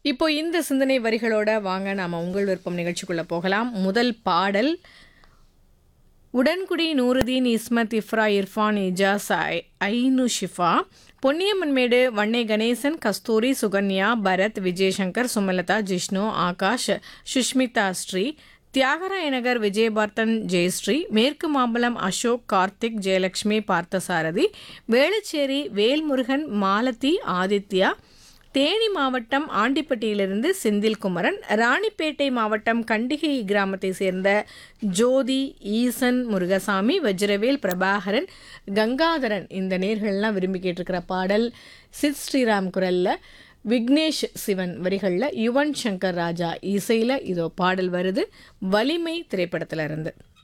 இப்போ இந்த சிந்தனை வரிகளோட வாங்க நாம உங்கள் விருப்பம் நிகழ்ச்சிக்குள்ள போகலாம் முதல் பாடல் உடன்குடி நூருதீன் இஸ்மத் இஃப்ரா இர்ஃபான் இஜாஸ் ஐ- ஐனு ஷிஃபா பொன்னியம்மன்மேடு வண்ணை கணேசன் கஸ்தூரி சுகன்யா பரத் விஜயசங்கர் சுமலதா ஜிஷ்ணு ஆகாஷ் சுஷ்மிதா ஸ்ரீ தியாகராய நகர் விஜயபார்த்தன் ஜெயஸ்ரீ மேற்கு மாம்பலம் அசோக் கார்த்திக் ஜெயலட்சுமி பார்த்தசாரதி வேளச்சேரி வேல்முருகன் மாலதி ஆதித்யா தேனி மாவட்டம் ஆண்டிப்பட்டியிலிருந்து செந்தில்குமரன் ராணிப்பேட்டை மாவட்டம் கண்டிகை கிராமத்தை சேர்ந்த ஜோதி ஈசன் முருகசாமி வஜ்ரவேல் பிரபாகரன் கங்காதரன் இந்த நேர்கள்லாம் விரும்பி கேட்டிருக்கிற பாடல் சித் ஸ்ரீராம் குரல்ல விக்னேஷ் சிவன் வரிகளில் யுவன் சங்கர் ராஜா இசையில் இதோ பாடல் வருது வலிமை திரைப்படத்துல இருந்து